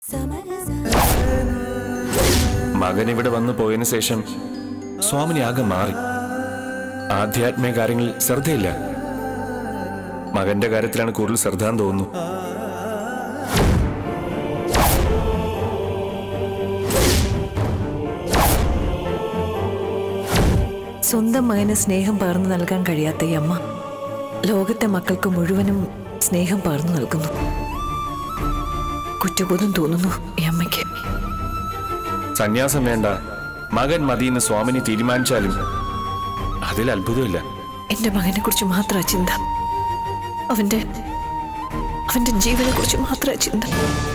മകൻ ഇവിടെ വന്നു പോയതിനു ശേഷം സ്വാമിനി ആകെ മാറി ആധ്യാത്മിക കാര്യങ്ങളിൽ ശ്രദ്ധയില്ല മകന്റെ കാര്യത്തിലാണ് കൂടുതൽ ശ്രദ്ധ എന്ന് തോന്നുന്നു സ്വന്തം മകന് സ്നേഹം പകർന്നു നൽകാൻ കഴിയാത്ത ഈ അമ്മ ലോകത്തെ മക്കൾക്ക് മുഴുവനും സ്നേഹം പകർന്നു നൽകുന്നു കുറ്റബോധം തോന്നുന്നു ഈ അമ്മയ്ക്ക് സന്യാസം വേണ്ട മകൻ മതിയെന്ന് സ്വാമിനി തീരുമാനിച്ചാലും അതിൽ അത്ഭുതമില്ല എന്റെ മകനെ കുറിച്ച് മാത്രമാ ചിന്ത അവന്റെ അവന്റെ ജീവനെ കുറിച്ച് മാത്രമാ ചിന്ത